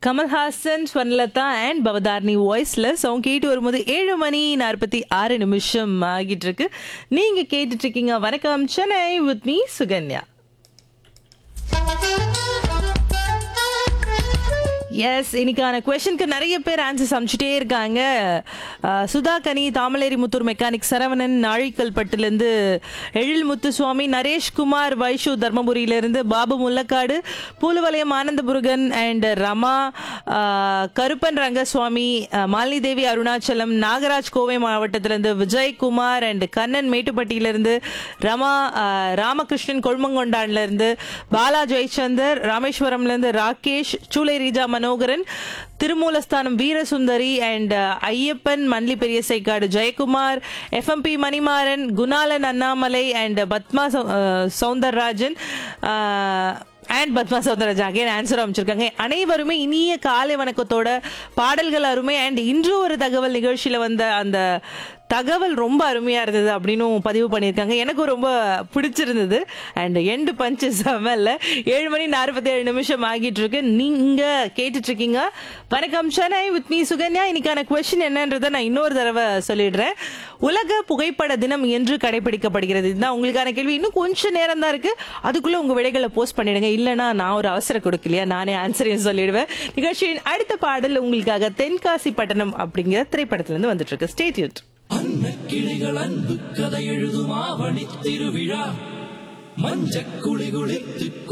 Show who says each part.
Speaker 1: Kamal Haasan Swarnalatha and பவதார்னி வாய்ஸ்ல song கேட்டு வரும்போது ஏழு மணி நாற்பத்தி ஆறு நிமிஷம் ஆகிட்டு இருக்கு நீங்க கேட்டுட்டு இருக்கீங்க வணக்கம் Chennai with me Sukanya yes இன்னைக்கான கொஷனுக்கு நிறைய பேர் ஆன்சர்ஸ் அனுப்பிச்சிட்டே இருக்காங்க அஹ், சுதா கனி தாமலேரி முத்தூர் மெக்கானிக் சரவணன் நாழிக்கல் பட்டுலேருந்து எழில் முத்துசுவாமி நரேஷ்குமார் வைஷு தர்மபுரியிலேருந்து பாபு முல்லக்காடு பூலுவலயம் ஆனந்தபுருகன் அண்ட் ரமா அஹ், கருப்பன் ரங்கசுவாமி அஹ், மாலினி தேவி அருணாச்சலம் நாகராஜ் கோவை மாவட்டத்திலேருந்து விஜயகுமார் அண்ட் கண்ணன் மேட்டுப்பட்டியிலேருந்து ரமா அஹ், ராமகிருஷ்ணன் கொழுமங்கொண்டான்லேருந்து பாலா ஜெயச்சந்தர் ராமேஸ்வரம்லேருந்து ராகேஷ் சூளை ரீஜா மனோகரன் திருமூலஸ்தானம் வீரசுந்தரி அண்ட் ஐயப்பன் மன்லி பெரியசைக்காடு ஜெயக்குமார் எஃப்எம்பி மணிமாறன் குணாலன் அண்ணாமலை அண்ட் பத்மா சௌ- அஹ், Soundararajan and Padma Soundararajan again answer அமைச்சிருக்காங்க அனைவருமே இனிய காலை வணக்கத்தோட பாடல்கள் அருமை அண்ட் இன்று ஒரு தகவல் நிகழ்ச்சியில வந்த அந்த தகவல் ரொம்ப அருமையா இருந்தது அப்படின்னு பதிவு பண்ணியிருக்காங்க எனக்கும் ரொம்ப பிடிச்சிருந்தது அண்ட் எண்டு பஞ்சு செமல்ல ஏழு மணி நாற்பத்தி ஏழு நிமிஷம் ஆகிட்டு இருக்கு நீங்க கேட்டுட்டு இருக்கீங்க வணக்கம் சென்னை வித் மீ சுகன்யா இன்னைக்கான கொஸ்டின் என்னன்றதை நான் இன்னொரு தடவை சொல்லிடுறேன் உலக புகைப்பட தினம் என்று கடைபிடிக்கப்படுகிறது இதுதான் உங்களுக்கான கேள்வி இன்னும் கொஞ்சம் நேரம் தான் இருக்கு அதுக்குள்ள உங்க விடைகளை போஸ்ட் பண்ணிடுங்க இல்லைன்னா நான் ஒரு அவசரம் கொடுக்கலையா நானே ஆன்சரையும் சொல்லிடுவேன் நிகழ்ச்சியின் அடுத்த பாடல் உங்களுக்காக தென்காசி பட்டணம் அப்படிங்கிற திரைப்படத்துல இருந்து வந்துட்டு இருக்கு ஸ்டேட்யூட்
Speaker 2: கிளிகள் அன்பு கதை எழுதும் ஆவணி திருவிழா மஞ்சக்குளி குளித்து